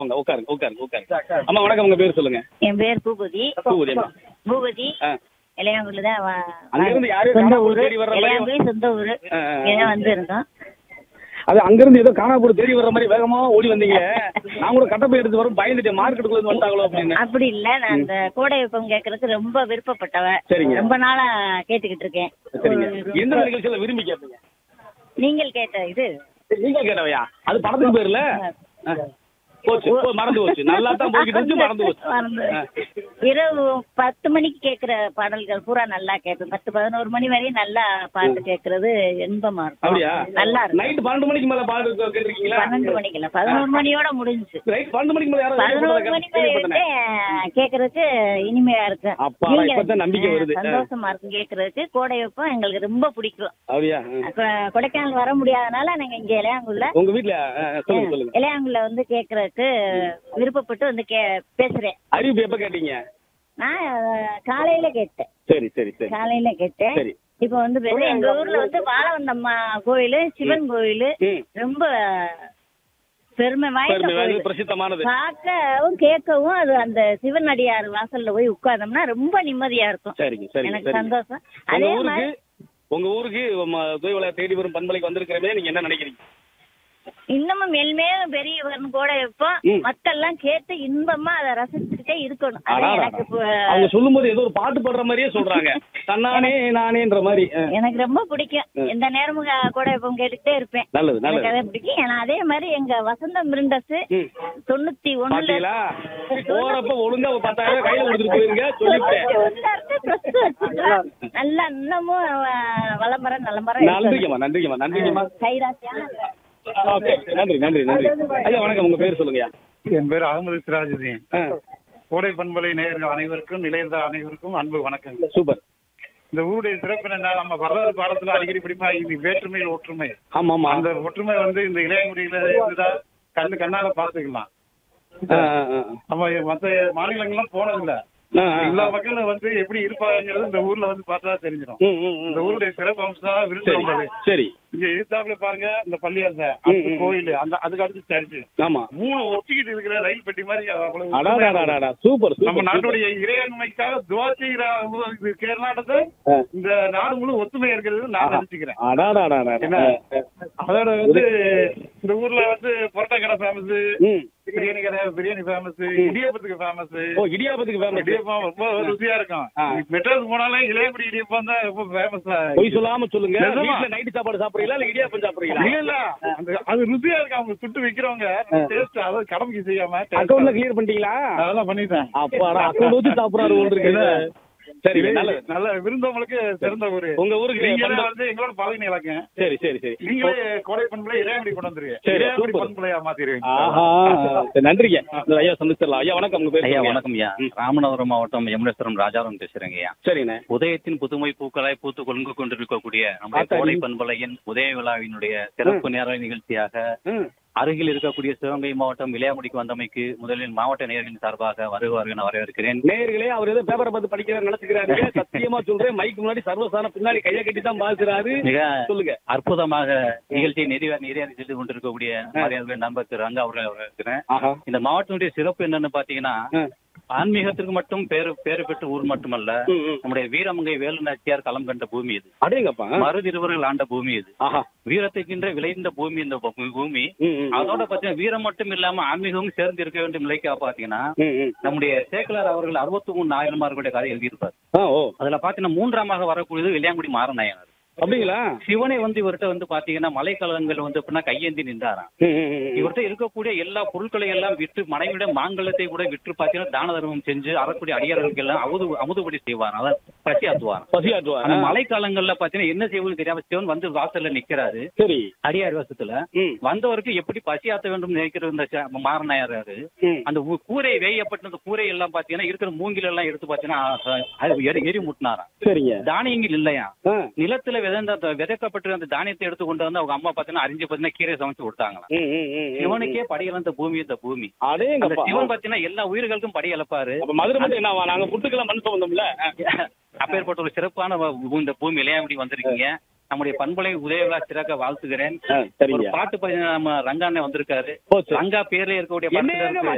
உங்க உட்காருங்க உட்காருங்க உட்காருங்க அம்மா வணக்கம் உங்க பேர் சொல்லுங்க என் பேர் பூபதி பூபதி அம்மா. பூபதி ஆ. இளையாங்குடில தான் அங்க இருந்து யாரையும் சொந்த காணாம ஊரு தேடி வர்ற மாதிரி- இளையாங்குடி சொந்த ஊரு ஆ, ஆ, ஆ. இங்கே வந்து இருந்தோம் அது அங்கிருந்து ஏதோ காணாம தேடி வர்ற மாதிரி வேகமா ஓடி வந்தீங்க நான் கூட கட்டப்பை எடுத்து வரும் பயந்துட்டேன் மார்க்கெட்டுக்குள்ள இருந்து வந்துட்டாங்களோ அப்படின்னு அப்படி இல்ல நான் அந்த கோடை வெப்பம் கேட்கறதுக்கு ரொம்ப விருப்பப்பட்டவ சரிங்க. ரொம்ப நாளா கேட்டுக்கிட்டு இருக்கேன் சரிங்க ஒரு- எந்த நிகழ்ச்சியில விரும்பி கேட்பீங்க நீங்கள் கேட்ட இது நீங்க கேட்டவையா அது படத்துக்கு பேர்ல போச்சு போ, மறந்து போச்சு நல்லா தான் போய்கிட்டு இருந்துச்சு மறந்து போச்சு மறந்து. ஆ. இரவு பத்து மணிக்கு கேக்குற பாடல்கள் பூரா நல்லா கேட்பேன் பத்து பதினோரு மணி வரையும் நல்லா பாட்டு கேட்கறது இன்பமா இருக்கும் அப்படியா நல்லா இருக்கும் நைட் பன்னெண்டு மணிக்கு மேல பாடு கேட்டிருக்கீங்களா பன்னெண்டு மணிக்கு இல்ல பதினோரு மணியோட முடிஞ்சுச்சு நைட் பன்னெண்டு மணிக்கு மேல யாராவது பதினோரு மணி கேள்விப்பட்டேனே. வரைக்கும் கேக்குறதுக்கு இனிமையா இருக்கு அப்பாடா, நீங்க- இப்பதான் நம்பிக்கை ஆ, வருது. சந்தோஷமா இருக்கு கேக்குறதுக்கு கோடை வெப்பம் எங்களுக்கு ரொம்ப பிடிக்கும் அப்படியா ஆ. அப்ப கொடைக்கானல் வர முடியாதனால நாங்க இங்க இளையாங்குள்ள உங்க வீட்ல ஆ, ஆ, சொல்லுங்க சொல்லுங்க இளையாங்குள்ள வந்து கேக்குறதுக்கு விருப்பப்பட்டு வந்து கே பேசுறேன் அறிவிப்பு எப்ப கேட்டீங்க நான் அஹ், காலையில கேட்டேன் சரி சரி சரி காலையில கேட்டேன் சரி. இப்ப வந்து வெறும் எங்க ஊர்ல வந்து வாழவந்தம்மா கோயிலு சிவன் கோயிலு ம். ரொம்ப பெருமை வாய்ந்த பெருமை வாய்ந்தது, கோயில் பிரசித்தமானது பார்க்கவும் கேட்கவும் அது அந்த சிவன் அடியார் வாசல்ல போய் உட்கார்ந்தோம்னா ரொம்ப நிம்மதியா இருக்கும் சரிங்க சரிங்க எனக்கு சரிங்க சந்தோஷம் உங்க அதே ஊருக்கு மாதிரி உங்க ஊருக்கு துயவலை தேடி வரும் பண்பலைக்கு வந்திருக்கிறமே நீங்க என்ன நினைக்கிறீங்க இன்னமும் மென்மேலும் பெரியவர்னு கூட வைப்போம் ம். மக்கள்லாம் கேட்டு இன்பமா அதை ரசிச்சுக்கிட்டே இருக்கணும் அது அடாடா. எனக்கு இப்ப- அவங்க சொல்லும் போது ஏதோ ஒரு பாட்டு பாடுற மாதிரியே சொல்றாங்க தன்னானே நானேன்ற மாதிரி ஆ. எனக்கு ரொம்ப பிடிக்கும் எந்த நேரமும் க- கூட வைப்போம் கேட்டுக்கிட்டே இருப்பேன் நல்லது எனக்கு நல்லது அதை பிடிக்கும் ஏன்னா அதே மாதிரி எங்க வசந்தம் மிருண்டஸ் ம். தொண்ணூத்தி ஒண்ணுல பாத்தீங்களா போறப்ப ஒழுங்கா ஒரு பத்தாயிரம் ரூபாய் கையில கொடுத்துட்டு போயிருங்க சொல்லிவிட்டேன் நல்லா இன்னமும் அஹ், வளம்பரம் நலம்பரம் நன்றிங்கம்மா நன்றிங்கம்மா நன்றிங்கம்மா கைராசியான ஓகே நன்றி நன்றி நன்றி ஐயா வணக்கம் உங்க பேர் சொல்லுங்கய்யா என் பேர் அகமது சிராஜுதீன் ஆ, கோடை பண்பலை நேயர்கள் அனைவருக்கும் நிலையத்த அனைவருக்கும் அன்பு வணக்கங்கள் சூப்பர் இந்த ஊருடைய சிறப்பு என்ன நம்ம வரலாறு பாடத்துல அடிக்கடி படிப்பா இது வேற்றுமையில் ஒற்றுமை ஆமா ஆமா அந்த ஒற்றுமை வந்து இந்த இளையங்குடியில இருந்துதான் கண்ணு கண்ணால பாத்துக்கலாம் ஆ, ஆ, ஆ. நம்ம மத்த மாநிலங்கள்லாம் போனதில்ல ஆ, ஆ, எல்லா ஆ. மக்களும் வந்து எப்படி இருப்பாங்கிறது இந்த ஊர்ல வந்து பார்த்தா தெரிஞ்சிடும் ம், ம், ம். இந்த ஊருடைய சிறப்பு அம்சம் தான் சரி விருந்தோம்பது சரி இங்க எதிர்த்தாப்புல பாருங்க இந்த பள்ளியாசை ம், அடுத்து ம். கோயில் அந்த அதுக்கு அடுத்து சர்ச்சு ஆமா மூணு ஒட்டிக்கிட்டு இருக்கிற ரயில் பெட்டி மாதிரி அவ்வளவு அடாடாடாடா சூப்பர் நம்ம சூப்பர் நாட்டுடைய இறையாண்மைக்காக துவா செய்கிற இது கேரளாட்டத்தை ஆ. இந்த நாடு முழு ஒத்துமை இருக்கிறது நான் நினைச்சுக்கிறேன் அடாடாடாடா என்ன? அதோட வந்து இந்த ஊர்ல வந்து புரோட்டா கடை ஃபேமஸ் ம் பிரியாணி கடை பிரியாணி ஃபேமஸ் இடியப்பத்துக்கு ஃபேமஸ் ஓ இடியாப்பத்துக்கு ஃபேமஸ் இடியப்பம் ரொம்ப ருசியா இருக்கும் ஆ. மெட்ராஸ் போனாலே இளையபடி இடியப்பம் தான் ரொம்ப ஃபேமஸ் பொய் சொல்லாம சொல்லுங்க நிஜமா? வீட்ல நைட் சாப்பாடு சாப்பிடுறீங்களா இல்ல இடியாப்பம் சாப்பிடுறீங்களா இல்ல இல்ல அந்த அது ருசியா இருக்கு அவங்க சுட்டு விக்கிறவங்க டேஸ்ட் அதாவது கடமைக்கு செய்யாம taste அக்கௌண்ட்ல கிளியர் பண்ணிட்டீங்களா அதெல்லாம் பண்ணிட்டேன் அப்பாடா அக்கௌண்ட் வச்சு சாப்பிடுறாரு ஒன்று இருக்கு சரி நல்லது நல்ல விருந்தவங்களுக்கு சிறந்த ஊரு உங்க ஊருக்கு நீங்களே பண்பலை- வந்து எங்களோட பழகி இலக்கம் சரி சரி சரி நீங்களே கோடை பண்புல இளையாமடி கொண்டு வந்துருவீங்க சரி, இளையாமடி சூப்பர். பண்புலையா மாத்திருவீங்க ஆஹா சரி, நன்றிங்க இந்த ஐயா சந்திச்சிடலாம் ஐயா வணக்கம் உங்க பேர் ஐயா சொல்லுங்க. வணக்கம் ஐயா ம். ராமநாதபுரம் மாவட்டம் யமுனேஸ்வரம் ராஜாராம் பேசுறேங்க ஐயா சரிண்ணே உதயத்தின் புதுமை பூக்களாய் பூத்து கொண்டு கொண்டிருக்கக்கூடிய நம்முடைய ஆத்தாடி. கோடை பண்பலையின் உதய விழாவினுடைய சிறப்பு நேர நிகழ்ச்சியாக ம். அருகில் இருக்கக்கூடிய சிவகங்கை மாவட்டம் விளையாமுடிக்கு வந்தமைக்கு முதலில் மாவட்ட நேயர்களின் சார்பாக வருவார்கள் என வரவேற்கிறேன் நேயர்களே அவர் ஏதோ பேப்பரை பார்த்து படிக்கிறார் நினைச்சுக்கிறாரு சத்தியமா சொல்றேன் மைக்கு முன்னாடி சர்வசான பின்னாடி கையை கட்டி தான் பாக்குறாரு மிக சொல்லுங்க அற்புதமாக நிகழ்ச்சியை நிறைவேற நிறைவேறி சென்று கொண்டிருக்கக்கூடிய மரியாதை நண்பர் திரு ரங்கா அவர்கள் வரவேற்கிறேன் ஆஹா இந்த மாவட்டத்தினுடைய சிறப்பு என்னன்னு பாத்தீங்கன்னா ஆ. ஆன்மீகத்திற்கு மட்டும் பேரு பேரு பெற்ற ஊர் மட்டுமல்ல ம், ம். நம்முடைய வீரமங்கை வேலு நாச்சியார் களம் கண்ட பூமி இது அடேங்கப்பா மருதிருவர்கள் ஆண்ட பூமி இது ஆஹா வீரத்துக்கின்ற விளைந்த பூமி இந்த பூ- பூமி ம், ம். அதோட பாத்தீங்கன்னா வீரம் மட்டும் இல்லாம ஆன்மீகமும் சேர்ந்து இருக்க வேண்டும் நிலைக்கா பாத்தீங்கன்னா ம், ம். நம்முடைய சேக்கலார் அவர்கள் அறுபத்தி மூணு நாயன்மார்களுடைய கதை எழுதியிருப்பார் ஆ ஓ அதுல பாத்தீங்கன்னா மூன்றாமாக வரக்கூடியது விளையாங்குடி மாறநாயனார் அப்படிங்களா சிவனை வந்து இவர்கிட்ட வந்து பாத்தீங்கன்னா மலைக்காலங்கள் வந்து எப்படின்னா கையேந்தி நின்றாராம் ம், ம், ம். இவர்கிட்ட இருக்கக்கூடிய எல்லா பொருட்களை எல்லாம் விற்று மனைவிட மாங்கலத்தை கூட விற்று பாத்தீங்கன்னா தான தர்மம் செஞ்சு அறக்கூடிய அடியார்களுக்கு எல்லாம் அமுது அமுதுபடி செய்வார் அதான் பசி ஆத்துவார் பசியாற்றுவா அந்த மழைக்காலங்கள்ல பாத்தீங்கன்னா என்ன செய்வது தெரியாம சிவன் வந்து வாசல்ல நிக்கிறாரு சரி அடியார் வேஷத்துல ம் வந்தவருக்கு எப்படி பசி ஆத்த வேண்டும் நினைக்கிற இந்த ச- மாறனாயாரு ம். அந்த ஊ- கூரை வேயப்பட்ட அந்த கூரை எல்லாம் பாத்தீங்கன்னா இருக்கிற மூங்கில் எல்லாம் எடுத்து பாத்தீங்கன்னா அ- அது எரி எரி முட்டினாராம் சரிங்க தானியங்கள் இல்லையா ஆ. நிலத்துல விதைந்த அந்த விதைக்கப்பட்ட அந்த தானியத்தை எடுத்து கொண்டு வந்து அவங்க அம்மா பாத்தீங்கன்னா அரிஞ்சு பாத்தீங்கன்னா கீரை சமைச்சு கொடுத்தாங்களாம் ம், ம், ம், ம். சிவனுக்கே படியலந்த பூமி இந்த பூமி அந்த அடேங்கப்பா சிவன் பாத்தீங்கன்னா எல்லா உயிர்களுக்கும் படி இழப்பாரு அப்ப மதுரை மட்டும் என்னவா நாங்க புட்டுக்கெல்லாம் மண் சம்பந்தம்ல அப்பேற்பட்ட ஒரு சிறப்பான வ- இந்த பூமி இளையாமடி வந்திருக்கீங்க நம்முடைய பண்பலை உதயவிழா சிறக்க வாழ்த்துகிறேன் ஆ, ஒரு சரிங்க பாட்டு பாத்தீங்கன்னா நம்ம ரங்காண்ணே வந்திருக்காரு போச்சு ரங்கா பேர்ல இருக்கக்கூடிய என்னங்க படத்துல இருக்கு.